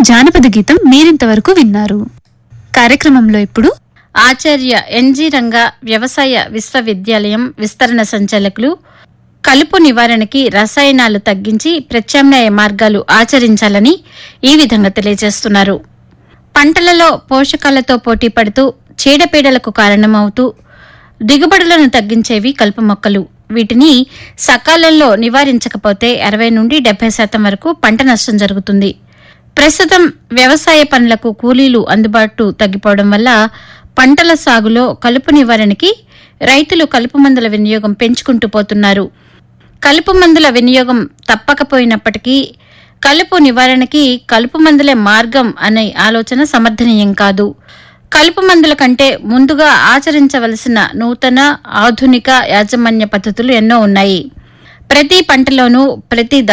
జానపద గీతం మీరింతవరకు విన్నారు కార్యక్రమంలో ఇప్పుడు ఆచార్య ఎన్జి రంగ వ్యవసాయ విశ్వవిద్యాలయం విస్తరణ సంచాలకులు కలుపు నివారణకి రసాయనాలు తగ్గించి ప్రత్యామ్నాయ మార్గాలు ఆచరించాలని ఈ విధంగా తెలియజేస్తున్నారు పంటలలో పోషకాలతో పోటీ పడుతూ చీడపీడలకు కారణమవుతూ దిగుబడులను తగ్గించేవి కలుపు మొక్కలు వీటిని సకాలంలో నివారించకపోతే అరవై నుండి డెబ్బై శాతం వరకు పంట నష్టం జరుగుతుంది ప్రస్తుతం వ్యవసాయ పనులకు కూలీలు అందుబాటు తగ్గిపోవడం వల్ల పంటల సాగులో కలుపు నివారణకి రైతులు కలుపు మందుల వినియోగం పెంచుకుంటూ పోతున్నారు కలుపు మందుల వినియోగం తప్పకపోయినప్పటికీ కలుపు నివారణకి కలుపు మందులే మార్గం అనే ఆలోచన సమర్థనీయం కాదు కలుపు మందుల కంటే ముందుగా ఆచరించవలసిన నూతన ఆధునిక యాజమాన్య పద్ధతులు ఎన్నో ఉన్నాయి ప్రతి పంటలోనూ ప్రతి